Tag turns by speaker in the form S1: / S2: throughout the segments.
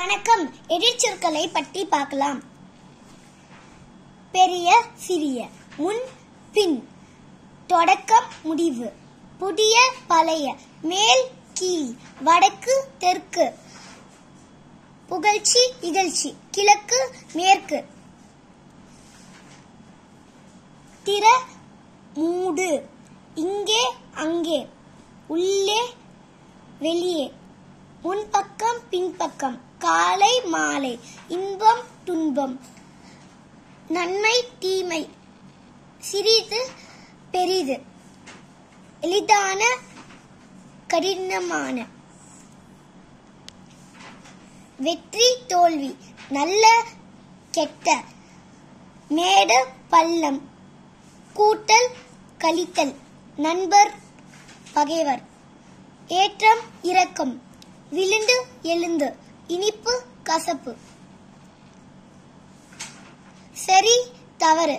S1: வணக்கம் எதிர்ச்சொற்களை பற்றி பார்க்கலாம் பெரிய சிறிய முன் பின் தொடக்கம் முடிவு புதிய பழைய மேல் கீழ் வடக்கு தெற்கு புகழ்ச்சி இகழ்ச்சி கிழக்கு மேற்கு திற மூடு இங்கே அங்கே உள்ளே வெளியே முன்பக்கம் பின்பக்கம் காலை மாலை இன்பம் துன்பம் நன்மை தீமை சிறிது பெரிது எளிதான கடினமான வெற்றி தோல்வி நல்ல கெட்ட மேடு பள்ளம் கூட்டல் கழித்தல் நண்பர் பகைவர் ஏற்றம் இரக்கம் விழுந்து எழுந்து இனிப்பு கசப்பு சரி தவறு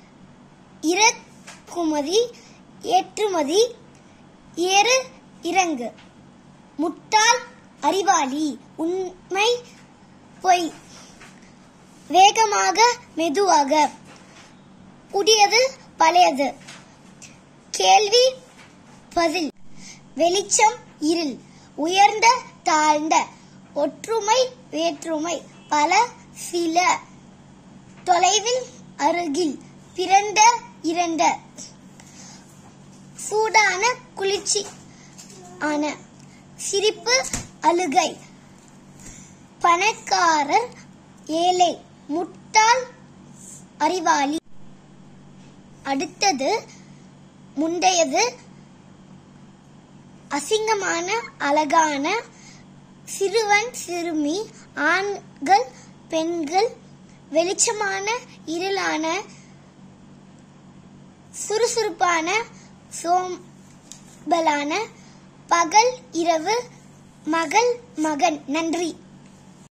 S1: இறக்குமதி ஏற்றுமதி ஏறு இறங்கு முட்டாள் அறிவாளி உண்மை பொய் வேகமாக மெதுவாக புதியது பழையது கேள்வி பதில் வெளிச்சம் இருள் உயர்ந்த தாழ்ந்த ஒற்றுமை வேற்றுமை பல சில தொலைவில் அருகில் பிறந்த இரண்ட சூடான குளிர்ச்சி ஆன சிரிப்பு அழுகை பணக்காரர் ஏழை முட்டாள் அறிவாளி அடுத்தது முந்தையது அசிங்கமான அழகான சிறுவன் சிறுமி ஆண்கள் பெண்கள் வெளிச்சமான இருளான சுறுசுறுப்பான சோம்பலான பகல் இரவு மகள் மகன் நன்றி